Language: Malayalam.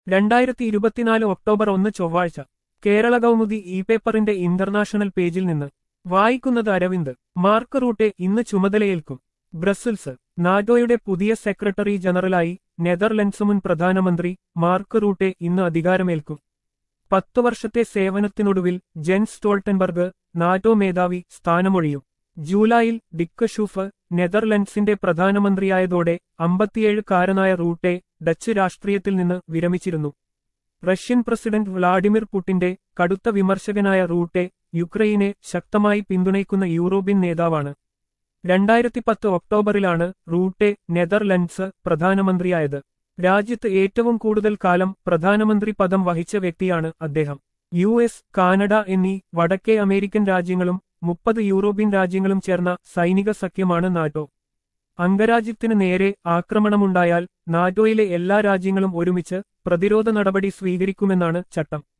രണ്ടായിരത്തി ഇരുപത്തിനാല് ഒക്ടോബർ ഒന്ന് ചൊവ്വാഴ്ച കേരള കൗമുദി ഇ പേപ്പറിന്റെ ഇന്റർനാഷണൽ പേജിൽ നിന്ന് വായിക്കുന്നത് അരവിന്ദ് മാർക്ക് റൂട്ടെ ഇന്ന് ചുമതലയേൽക്കും ബ്രസൽസ് നാറ്റോയുടെ പുതിയ സെക്രട്ടറി ജനറലായി നെതർലൻഡ്സ് മുൻ പ്രധാനമന്ത്രി മാർക്ക് റൂട്ടെ ഇന്ന് അധികാരമേൽക്കും പത്തു വർഷത്തെ സേവനത്തിനൊടുവിൽ ജെൻ സ്റ്റോൾട്ടൻബർഗ് നാറ്റോ മേധാവി സ്ഥാനമൊഴിയും ജൂലൈയിൽ ഡിക്ക് ഷൂഫ് നെതർലൻഡ്സിന്റെ പ്രധാനമന്ത്രിയായതോടെ അമ്പത്തിയേഴുകാരനായ റൂട്ടെ ഡച്ച് രാഷ്ട്രീയത്തിൽ നിന്ന് വിരമിച്ചിരുന്നു റഷ്യൻ പ്രസിഡന്റ് വ്ളാഡിമിർ പുടിന്റെ കടുത്ത വിമർശകനായ റൂട്ടെ യുക്രൈനെ ശക്തമായി പിന്തുണയ്ക്കുന്ന യൂറോപ്യൻ നേതാവാണ് രണ്ടായിരത്തി പത്ത് ഒക്ടോബറിലാണ് റൂട്ടെ നെതർലൻഡ്സ് പ്രധാനമന്ത്രിയായത് രാജ്യത്ത് ഏറ്റവും കൂടുതൽ കാലം പ്രധാനമന്ത്രി പദം വഹിച്ച വ്യക്തിയാണ് അദ്ദേഹം യു എസ് കാനഡ എന്നീ വടക്കേ അമേരിക്കൻ രാജ്യങ്ങളും മുപ്പത് യൂറോപ്യൻ രാജ്യങ്ങളും ചേർന്ന സൈനിക സഖ്യമാണ് നാറ്റോ അംഗരാജ്യത്തിന് നേരെ ആക്രമണമുണ്ടായാൽ നാറ്റോയിലെ എല്ലാ രാജ്യങ്ങളും ഒരുമിച്ച് പ്രതിരോധ നടപടി സ്വീകരിക്കുമെന്നാണ് ചട്ടം